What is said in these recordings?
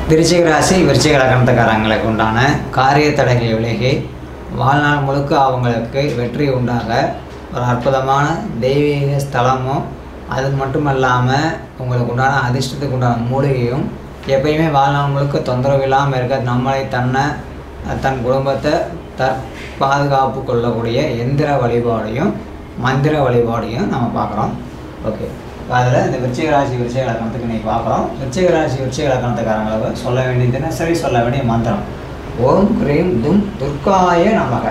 விருச்சிக ராசி விருச்சிக லக்னத்துக்காரங்களுக்கு உண்டான காரிய தடைகள் விலகி வாழ்நாள் முழுக்க அவங்களுக்கு வெற்றி உண்டாக ஒரு அற்புதமான தெய்வீக ஸ்தலமும் அது மட்டும் இல்லாமல் உங்களுக்கு உண்டான அதிர்ஷ்டத்துக்கு உண்டான மூலிகையும் எப்பயுமே வாழ்நாள் முழுக்க தொந்தரவு இல்லாமல் இருக்க நம்மளை தன்னை தன் குடும்பத்தை தற் பாதுகாப்பு கொள்ளக்கூடிய எந்திர வழிபாடையும் மந்திர வழிபாடையும் நம்ம பார்க்குறோம் ஓகே அதில் இந்த விருச்சிக ராசி விருச்சிக லக்கணத்துக்கு இன்னைக்கு பார்க்குறோம் விருச்சிக ராசி விருச்சிக லக்கணத்துக்காரங்களுக்கு சொல்ல வேண்டிய தினசரி சொல்ல வேண்டிய மந்திரம் ஓம் க்ரீம் தும் துர்காய நமக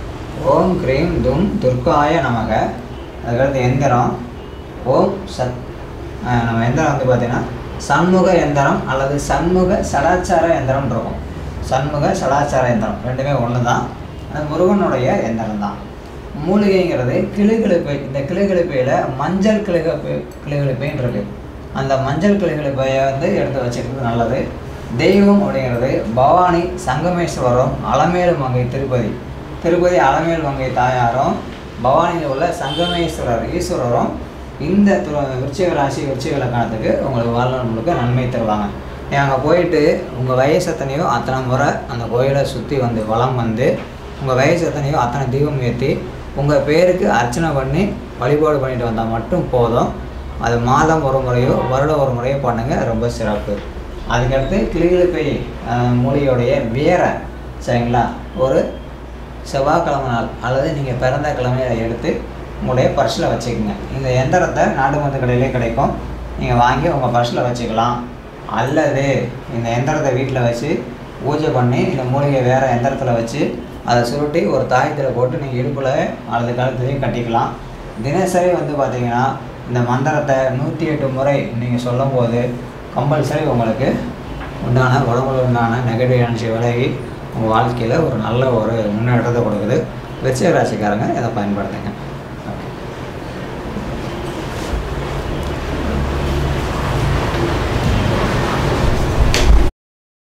ஓம் க்ரீம் தும் துர்காய நமக அதுக்கடுத்து எந்திரம் ஓம் சத் அஹ் நம்ம எந்திரம் வந்து பார்த்தீங்கன்னா சண்முக எந்திரம் அல்லது சண்முக சடாச்சார எந்திரம் இருக்கும் சண்முக சடாச்சார எந்திரம் ரெண்டுமே ஒன்று தான் அது முருகனுடைய எந்திரம் தான் மூலிகைங்கிறது கிளுகிழப்பை இந்த கிளுகிழப்பையில் மஞ்சள் கிளுகப்பை கிளுகிழப்பைன்னு இருக்கு அந்த மஞ்சள் கிளுகிழப்பையை வந்து எடுத்து வச்சுக்கிறது நல்லது தெய்வம் அப்படிங்கிறது பவானி சங்கமேஸ்வரம் அலமேலு மங்கை திருப்பதி திருப்பதி அலமேலு மங்கை தாயாரும் பவானியில் உள்ள சங்கமேஸ்வரர் ஈஸ்வரரும் இந்த து- விருச்சிக ராசி விருச்சிக லக்கணத்துக்கு உங்களுக்கு வாழ்நாள் முழுக்க நன்மை தருவாங்க நீங்க அங்கே போயிட்டு உங்கள் வயசு எத்தனையோ அத்தனை முறை அந்த கோயிலை சுற்றி வந்து வலம் வந்து உங்கள் வயசு எத்தனையோ அத்தனை தீபம் ஏற்றி உங்கள் பேருக்கு அர்ச்சனை பண்ணி வழிபாடு பண்ணிட்டு வந்தால் மட்டும் போதும் அது மாதம் ஒரு முறையோ வருடம் ஒரு முறையோ பண்ணுங்கள் ரொம்ப சிறப்பு அதுக்கடுத்து கிளிகிழப்பை மூலிகையுடைய வேரை சரிங்களா ஒரு செவ்வாய்க்கிழமை நாள் அல்லது நீங்கள் பிறந்த கிழமையை எடுத்து உங்களுடைய பர்ஸில் வச்சுக்கோங்க இந்த எந்திரத்தை நாட்டு மருந்து கடையிலே கிடைக்கும் நீங்கள் வாங்கி உங்கள் பர்ஸில் வச்சுக்கலாம் அல்லது இந்த எந்திரத்தை வீட்டில் வச்சு பூஜை பண்ணி இந்த மூலிகை வேறு எந்திரத்தில் வச்சு அதை சுருட்டி ஒரு தாயத்தில் போட்டு நீங்கள் இடுப்பில் அல்லது கழுத்துலையும் கட்டிக்கலாம் தினசரி வந்து பார்த்தீங்கன்னா இந்த மந்திரத்தை நூற்றி எட்டு முறை நீங்கள் சொல்லும்போது கம்பல்சரி உங்களுக்கு உண்டான உடம்புல உண்டான நெகட்டிவ் எனர்ஜி விலகி உங்கள் வாழ்க்கையில் ஒரு நல்ல ஒரு முன்னேற்றத்தை கொடுக்குது விருச்சிக ராசிக்காரங்க இதை பயன்படுத்துங்க